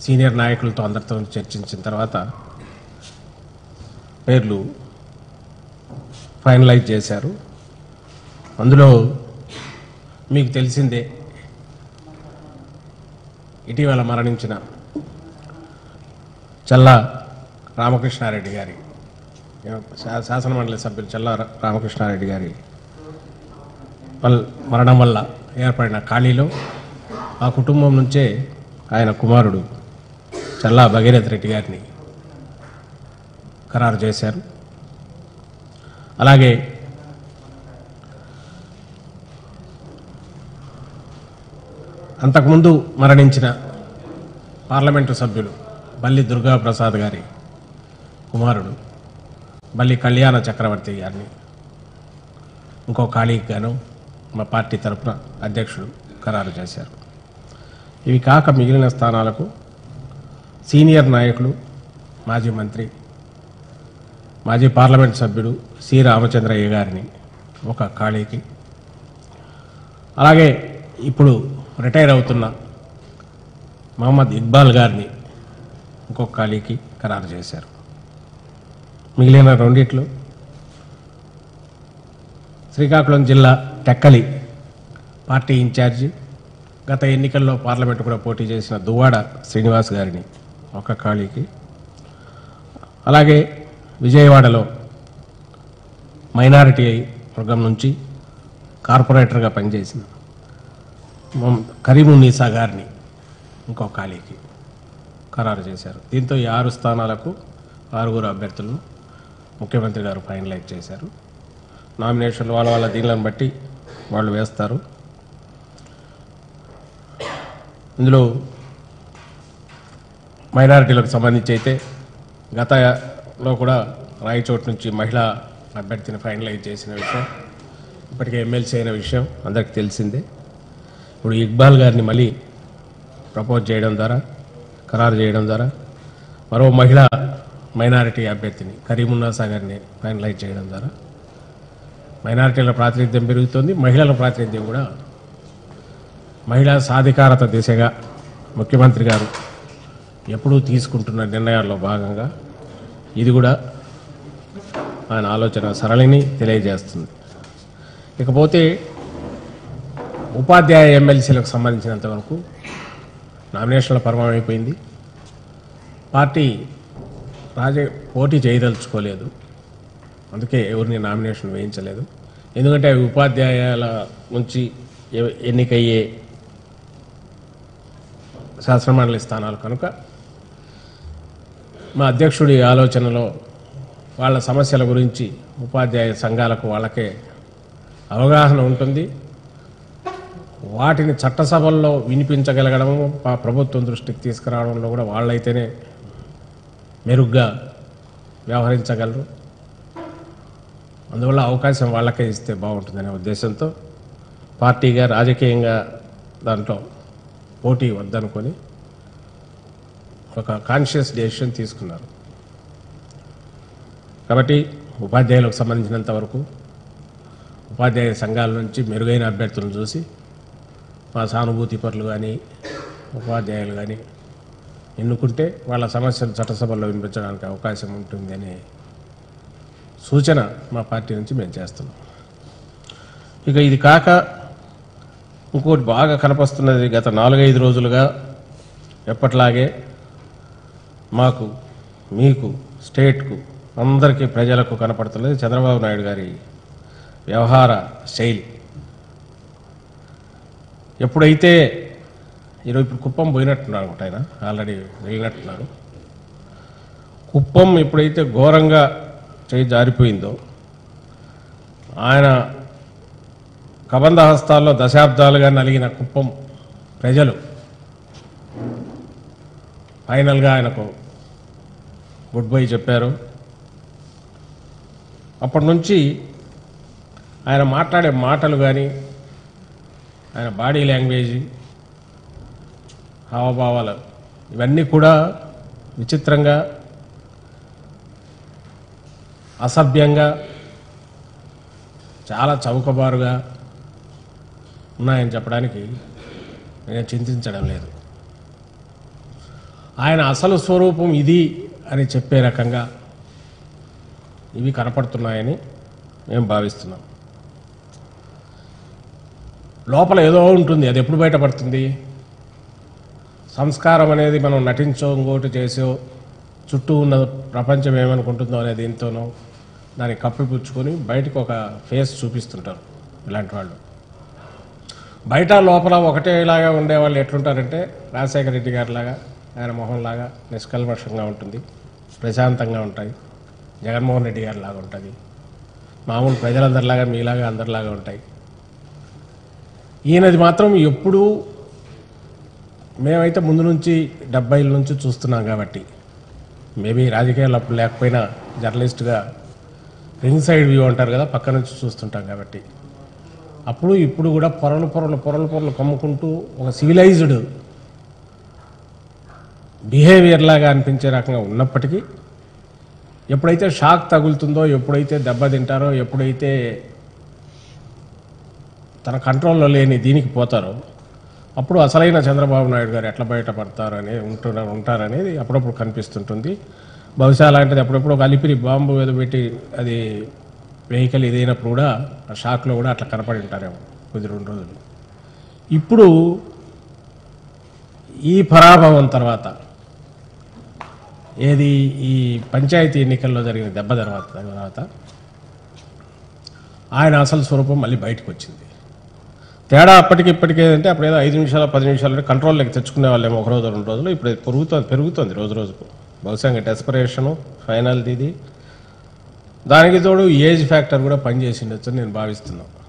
senior నాయకులతో అందరితో చర్చించిన తర్వాత పేర్లు ఫైనలైజ్ చేశారు అందులో మీకు తెలిసిందే ఇటీవల మరణించిన చల్లా రామకృష్ణారెడ్డి గారి శా- శాసనమండలి సభ్యులు చల్లా రా- రామకృష్ణారెడ్డి గారి వల్ మరణం వల్ల ఏర్పడిన ఖాళీలో ఆ కుటుంబం నుంచే ఆయన కుమారుడు చల్లా భగీరథ్ రెడ్డి గారిని ఖరారు చేశారు అలాగే అంతకుముందు మరణించిన పార్లమెంటు సభ్యులు బల్లి దుర్గా ప్రసాద్ గారి కుమారుడు బల్లి కళ్యాణ చక్రవర్తి గారిని ఇంకో ఖాళీకి గాను మా పార్టీ తరపున అధ్యక్షుడు ఖరారు చేశారు ఇవి కాక మిగిలిన స్థానాలకు సీనియర్ నాయకులు మాజీ మంత్రి మాజీ పార్లమెంట్ సభ్యుడు సి రామచంద్రయ్య గారిని ఒక ఖాళీకి అలాగే ఇప్పుడు రిటైర్ అవుతున్న మహమ్మద్ ఇక్బాల్ గారిని ఇంకొక ఖాళీకి ఖరారు చేశారు మిగిలిన రెండిట్లు శ్రీకాకుళం జిల్లా టెక్కలి పార్టీ ఇన్ఛార్జి గత ఎన్నికల్లో పార్లమెంటు కూడా పోటీ చేసిన దువ్వాడ శ్రీనివాస్ గారిని ఒక ఖాళీకి అలాగే విజయవాడలో మైనారిటీ వర్గం నుంచి కార్పొరేటర్గా పనిచేసిన మొహమ్మద్ కరీమున్నీసా గారిని ఇంకో ఖాళీకి ఖరారు చేశారు దీంతో ఈ ఆరు స్థానాలకు ఆరుగురు అభ్యర్థులను ముఖ్యమంత్రి గారు ఫైనలైజ్ చేశారు నామినేషన్లు వాళ్ళ వాళ్ళ దీనిలను బట్టి వాళ్ళు వేస్తారు ఇందులో మైనారిటీలకు సంబంధించి అయితే గతలో కూడా రాయచోటు నుంచి మహిళా అభ్యర్థిని ఫైనలైజ్ చేసిన విషయం ఇప్పటికే ఎమ్మెల్సీ అయిన విషయం అందరికీ తెలిసిందే ఇప్పుడు ఇక్బాల్ గారిని మళ్ళీ ప్రపోజ్ చేయడం ద్వారా ఖరారు చేయడం ద్వారా మరో మహిళా మైనారిటీ అభ్యర్థిని కరీమున్నాసా గారిని ఫైనలైజ్ చేయడం ద్వారా మైనారిటీల ప్రాతినిధ్యం పెరుగుతుంది మహిళల ప్రాతినిధ్యం కూడా మహిళా సాధికారత దిశగా ముఖ్యమంత్రి గారు ఎప్పుడూ తీసుకుంటున్న నిర్ణయాల్లో భాగంగా ఇది కూడా ఆయన ఆలోచన సరళిని తెలియజేస్తుంది ఇకపోతే ఉపాధ్యాయ ఎమ్మెల్సీలకు సంబంధించినంత వరకు నామినేషన్ల పర్వం అయిపోయింది పార్టీ రాజ పోటీ చేయదలుచుకోలేదు అందుకే ఎవరిని నామినేషన్ వేయించలేదు ఎందుకంటే అవి ఉపాధ్యాయుల నుంచి ఎ- ఎన్నికయ్యే శాసనమండలి స్థానాలు కనుక మా అధ్యక్షుడి ఆలోచనలో వాళ్ళ సమస్యల గురించి ఉపాధ్యాయ సంఘాలకు వాళ్ళకే అవగాహన ఉంటుంది వాటిని చట్టసభల్లో వినిపించగలగడము పా- ప్రభుత్వం దృష్టికి తీసుకురావడంలో కూడా వాళ్ళైతేనే మెరుగ్గా వ్యవహరించగలరు అందువల్ల అవకాశం వాళ్ళకే ఇస్తే బాగుంటుందనే ఉద్దేశంతో పార్టీగా రాజకీయంగా దాంట్లో పోటీ వద్దనుకొని ఒక కాన్షియస్ డెసిషన్ తీసుకున్నారు కాబట్టి ఉపాధ్యాయులకు సంబంధించినంత వరకు ఉపాధ్యాయ సంఘాల నుంచి మెరుగైన అభ్యర్థులను చూసి మా సానుభూతి పరులు కానీ ఉపాధ్యాయులు కానీ ఎన్నుకుంటే వాళ్ళ సమస్యలు చట్టసభల్లో వినిపించడానికి అవకాశం ఉంటుంది అనే సూచన మా పార్టీ నుంచి మేము చేస్తున్నాం ఇక ఇది కాక ఇంకోటి బాగా కనపస్తున్నది గత నాలుగైదు రోజులుగా ఎప్పట్లాగే మాకు మీకు స్టేట్కు అందరికీ ప్రజలకు కనపడుతున్నది చంద్రబాబు నాయుడు గారి వ్యవహార శైలి ఎప్పుడైతే ఈరోజు ఇప్పుడు కుప్పం పోయినట్టున్నారు ఒకటి ఆయన ఆల్రెడీ వెళ్ళినట్టున్నారు కుప్పం ఎప్పుడైతే ఘోరంగా చేయి జారిపోయిందో ఆయన కబంధ హస్తాల్లో దశాబ్దాలుగా నలిగిన కుప్పం ప్రజలు ఫైనల్గా ఆయనకు గుడ్ బై చెప్పారు అప్పటి నుంచి ఆయన మాట్లాడే మాటలు కానీ ఆయన బాడీ లాంగ్వేజ్ హావభావాలు ఇవన్నీ కూడా విచిత్రంగా అసభ్యంగా చాలా చౌకబారుగా ఉన్నాయని చెప్పడానికి నేను చింతించడం లేదు ఆయన అసలు స్వరూపం ఇది అని చెప్పే రకంగా ఇవి కనపడుతున్నాయని మేము భావిస్తున్నాం లోపల ఏదో ఉంటుంది అది ఎప్పుడు బయటపడుతుంది సంస్కారం అనేది మనం నటించో ఇంకోటి చేసో చుట్టూ ఉన్న ప్రపంచం ఏమనుకుంటుందో అనే దీంతోనో దాన్ని కప్పిపుచ్చుకొని బయటకు ఒక ఫేస్ చూపిస్తుంటారు ఇలాంటి వాళ్ళు బయట లోపల ఒకటేలాగా ఉండేవాళ్ళు ఎట్లుంటారంటే రాజశేఖర రెడ్డి గారి లాగా ఆయన మొహంలాగా నిష్కల్మషంగా ఉంటుంది ప్రశాంతంగా ఉంటాయి జగన్మోహన్ రెడ్డి గారి లాగా ఉంటుంది మామూలు ప్రజలందరిలాగా మీలాగా అందరిలాగా ఉంటాయి ఈయనది మాత్రం ఎప్పుడూ మేమైతే ముందు నుంచి డెబ్బైల నుంచి చూస్తున్నాం కాబట్టి మేబీ రాజకీయాలు అప్పుడు లేకపోయినా జర్నలిస్ట్గా రింగ్ సైడ్ వ్యూ అంటారు కదా పక్క నుంచి చూస్తుంటాం కాబట్టి అప్పుడు ఇప్పుడు కూడా పొరలు పొరలు పొరలు పొరలు కమ్ముకుంటూ ఒక సివిలైజ్డ్ బిహేవియర్ లాగా అనిపించే రకంగా ఉన్నప్పటికీ ఎప్పుడైతే షాక్ తగులుతుందో ఎప్పుడైతే దెబ్బ తింటారో ఎప్పుడైతే తన కంట్రోల్లో లేని దీనికి పోతారో అప్పుడు అసలైన చంద్రబాబు నాయుడు గారు ఎట్లా బయటపడతారు అనేది ఉంటున్నారు ఉంటారనేది అప్పుడప్పుడు కనిపిస్తుంటుంది బహుశా అలాంటిది అప్పుడప్పుడు ఒక అలిపిరి బాంబు ఏదో పెట్టి అది వెహికల్ ఇదైనప్పుడు కూడా ఆ షాక్లో కూడా అట్లా కనపడి ఉంటారేమో కొద్ది రెండు రోజులు ఇప్పుడు ఈ పరాభవం తర్వాత ఏది ఈ పంచాయతీ ఎన్నికల్లో జరిగిన దెబ్బ తర్వాత తర్వాత ఆయన అసలు స్వరూపం మళ్ళీ బయటకు వచ్చింది తేడా అప్పటికి ఇప్పటికి ఏంటంటే అప్పుడు ఏదో ఐదు నిమిషాలు పది నిమిషాలు కంట్రోల్లోకి తెచ్చుకునే వాళ్ళేమో ఒక రోజు రెండు రోజులు ఇప్పుడు పెరుగుతుంది పెరుగుతుంది రోజు రోజుకు బహుశా ఇంకా డెస్పరేషను ఫైనల్ ఇది దానికి తోడు ఏజ్ ఫ్యాక్టర్ కూడా పనిచేసిండొచ్చు అని నేను భావిస్తున్నాను